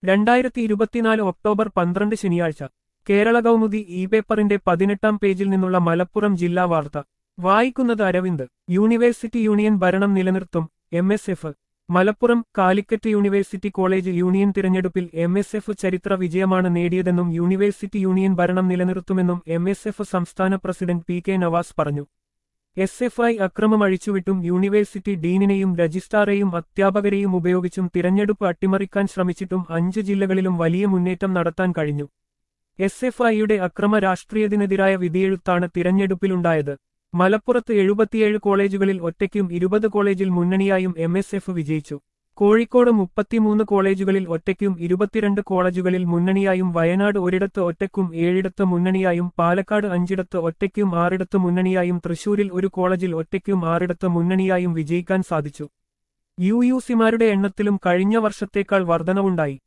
രണ്ടായിരത്തി ഇരുപത്തിനാല് ഒക്ടോബർ പന്ത്രണ്ട് ശനിയാഴ്ച കേരള കൗമുദി ഇ പേപ്പറിന്റെ പതിനെട്ടാം പേജിൽ നിന്നുള്ള മലപ്പുറം ജില്ലാ വാർത്ത വായിക്കുന്നത് അരവിന്ദ് യൂണിവേഴ്സിറ്റി യൂണിയൻ ഭരണം നിലനിർത്തും M S F Malappuram Calicut university college union തിരഞ്ഞെടുപ്പിൽ എം എസ് എഫ് ചരിത്ര വിജയമാണ് നേടിയതെന്നും യൂണിവേഴ്സിറ്റി യൂണിയൻ ഭരണം നിലനിർത്തുമെന്നും എം എസ് എഫ് സംസ്ഥാന പ്രസിഡന്റ് പി കെ നവാസ് പറഞ്ഞു എസ് എഫ് ഐ അക്രമം അഴിച്ചുവിട്ടും യൂണിവേഴ്സിറ്റി ഡീനിനെയും രജിസ്ട്രാറെയും അധ്യാപകരെയും ഉപയോഗിച്ചും തിരഞ്ഞെടുപ്പ് അട്ടിമറിക്കാൻ ശ്രമിച്ചിട്ടും അഞ്ച് ജില്ലകളിലും വലിയ മുന്നേറ്റം നടത്താൻ കഴിഞ്ഞു എസ് എഫ് ഐയുടെ അക്രമ രാഷ്ട്രീയത്തിനെതിരായ വിധിയെഴുത്താണ് തിരഞ്ഞെടുപ്പിലുണ്ടായത് മലപ്പുറത്ത് എഴുപത്തിയേഴ് കോളേജുകളിൽ ഒറ്റയ്ക്കും ഇരുപത് കോളേജിൽ മുന്നണിയായും എം എസ് എഫ് വിജയിച്ചു കോഴിക്കോട് മുപ്പത്തിമൂന്ന് കോളേജുകളിൽ ഒറ്റയ്ക്കും ഇരുപത്തിരണ്ട് കോളേജുകളിൽ മുന്നണിയായും വയനാട് ഒരിടത്ത് ഒറ്റയ്ക്കും ഏഴിടത്ത് മുന്നണിയായും പാലക്കാട് അഞ്ചിടത്ത് ഒറ്റയ്ക്കും ആറിടത്ത് മുന്നണിയായും തൃശൂരിൽ ഒരു കോളേജിൽ ഒറ്റയ്ക്കും ആറിടത്ത് മുന്നണിയായും വിജയിക്കാൻ സാധിച്ചു യു യു സിമാരുടെ എണ്ണത്തിലും കഴിഞ്ഞ വർഷത്തേക്കാൾ വർധനവുണ്ടായി